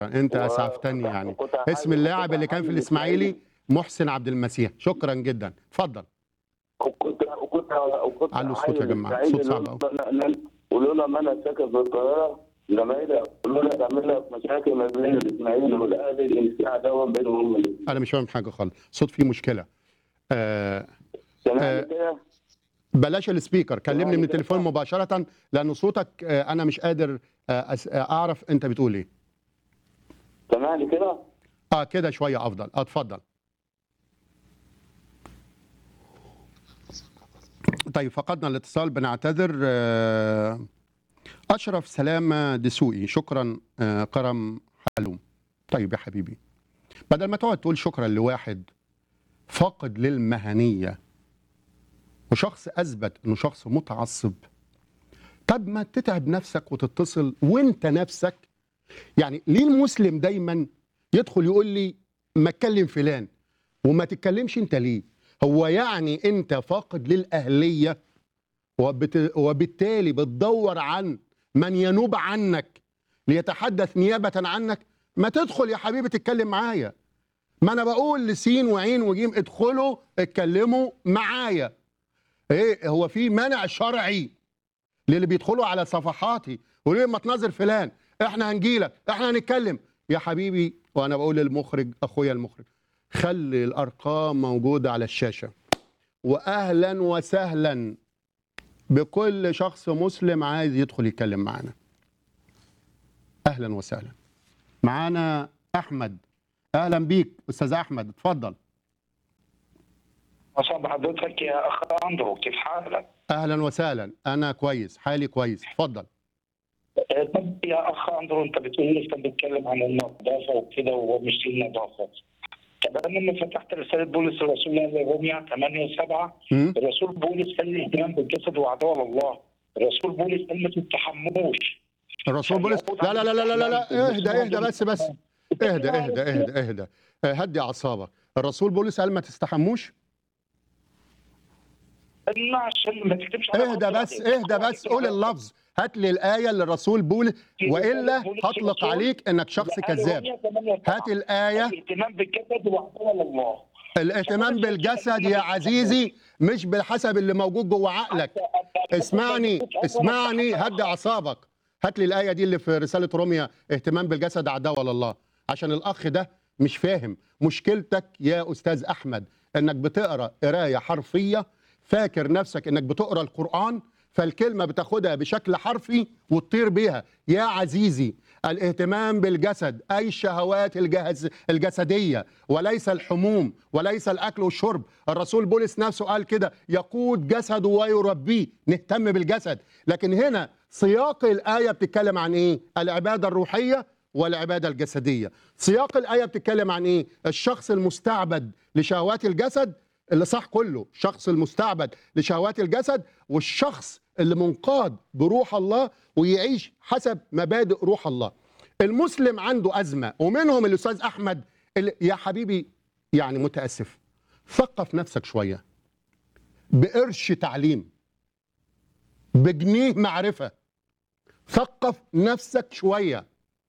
انت و- اسعفتني يعني وكنت عايز- اسم اللاعب كنت اللي كان في عايز الاسماعيلي محسن عبد المسيح شكرا جدا اتفضل وكنت وكنت وكنت علوا الصوت يا عايز جماعة، الإسماعيلي الصوت صعب لولا- ولولا ما انا ساكن في القاهره زمايلي لولا تعمل لك مشاكل ما بين الاسماعيلي والاهلي اللي في عداوه بينهم هم الاثنين انا مش فاهم حاجه خالص صوت فيه مشكله آه سامعني كده؟ بلاش السبيكر كلمني من يعني التليفون كده. مباشره لان صوتك آه انا مش قادر آه أس- آه، اعرف انت بتقول ايه سامعني كده؟ اه كده شويه افضل آه، اتفضل طيب فقدنا الاتصال بنعتذر آه، اشرف سلامه دسوقي شكرا آه، كرم حلوم طيب يا حبيبي بدل ما تقعد تقول شكرا لواحد فاقد للمهنيه وشخص اثبت انه شخص متعصب طب ما تتعب نفسك وتتصل وانت نفسك يعني ليه المسلم دايما يدخل يقول لي ما اتكلم فلان وما تتكلمش انت ليه هو يعني انت فاقد للاهليه وبت... وبالتالي بتدور عن من ينوب عنك ليتحدث نيابه عنك ما تدخل يا حبيبي تتكلم معايا ما انا بقول لسين وعين وجيم ادخلوا اتكلموا معايا ايه هو في منع شرعي للي بيدخلوا على صفحاتي وليه ما تناظر فلان احنا هنجيلك احنا هنتكلم يا حبيبي وانا بقول للمخرج اخويا المخرج خلي الارقام موجوده على الشاشه واهلا وسهلا بكل شخص مسلم عايز يدخل يتكلم معانا اهلا وسهلا معانا احمد اهلا بيك استاذ احمد اتفضل أصاب حضرتك يا أخ أندرو كيف حالك؟ اهلا وسهلا انا كويس حالي كويس اتفضل آه، طب يا أخ أندرو أنت بتقول لي أنت بتتكلم عن النظافة وكده ومش دي النظافة طب أنا لما فتحت رسالة بولس الرسول لروميا 8 7 مم؟ الرسول بولس قال لي اهتمام بالجسد وعداوة لله الرسول بولس قال ما تتحموش الرسول بولس لا لا لا لا لا لا اهدى اهدى بس بس اهدى اهدى اهدى اهدى اه، هدي اعصابك الرسول بولس قال ما تستحموش لا عشان ما تكتبش على اهدى خاطر بس عليك. اهدى بس قول اللفظ هات لي الايه اللي الرسول بولس والا هطلق عليك انك شخص قال كذاب روميا 8 7. هات الايه الاهتمام بالجسد وعداوة لله الاهتمام بالجسد يا عزيزي مش بحسب اللي موجود جوه عقلك اسمعني اسمعني هدي اعصابك هات لي الايه دي اللي في رساله روميا اهتمام بالجسد عداوه لله عشان الاخ ده مش فاهم مشكلتك يا استاذ احمد انك بتقرا قرايه حرفيه فاكر نفسك انك بتقرا القران فالكلمه بتاخدها بشكل حرفي وتطير بيها يا عزيزي الاهتمام بالجسد اي الشهوات الجهز الجسديه وليس الحموم وليس الاكل والشرب الرسول بولس نفسه قال كده يقود جسده ويربيه نهتم بالجسد لكن هنا سياق الايه بتتكلم عن ايه العباده الروحيه والعباده الجسديه سياق الايه بتتكلم عن ايه الشخص المستعبد لشهوات الجسد اللي صح كله الشخص المستعبد لشهوات الجسد والشخص اللي منقاد بروح الله ويعيش حسب مبادئ روح الله المسلم عنده أزمة ومنهم الأستاذ أحمد اللي يا حبيبي يعني متأسف ثقف نفسك شوية بقرش تعليم بجنيه معرفة ثقف نفسك شوية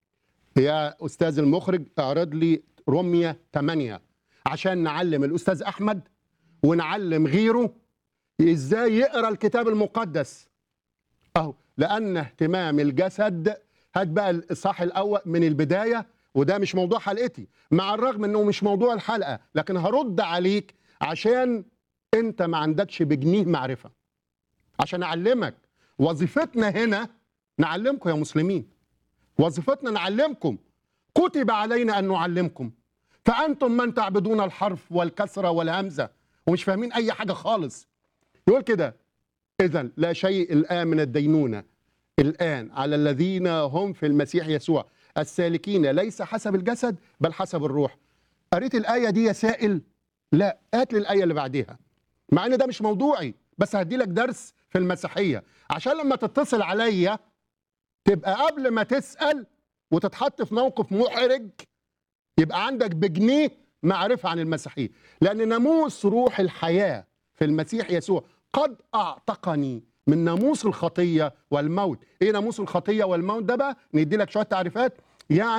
يا أستاذ المخرج اعرض لي رمية 8 عشان نعلم الأستاذ أحمد ونعلم غيره ازاي يقرا الكتاب المقدس اهو لان اهتمام الجسد هات بقى الاصحاح الاول من البدايه وده مش موضوع حلقتي مع الرغم انه مش موضوع الحلقه لكن هرد عليك عشان انت ما عندكش بجنيه معرفه عشان اعلمك وظيفتنا هنا نعلمكم يا مسلمين وظيفتنا نعلمكم كتب علينا ان نعلمكم فانتم من تعبدون الحرف والكسره والهمزه ومش فاهمين اي حاجه خالص يقول كده اذا لا شيء الان من الدينونه الان على الذين هم في المسيح يسوع السالكين ليس حسب الجسد بل حسب الروح قريت الايه دي يا سائل لا هات لي الايه اللي بعديها مع ان ده مش موضوعي بس هدي لك درس في المسيحيه عشان لما تتصل عليا تبقى قبل ما تسال وتتحط في موقف محرج يبقى عندك بجنيه معرفه عن المسيحيه لان ناموس روح الحياه في المسيح يسوع قد اعتقني من ناموس الخطيه والموت ايه ناموس الخطيه والموت ده بقى ندي لك شويه تعريفات يعني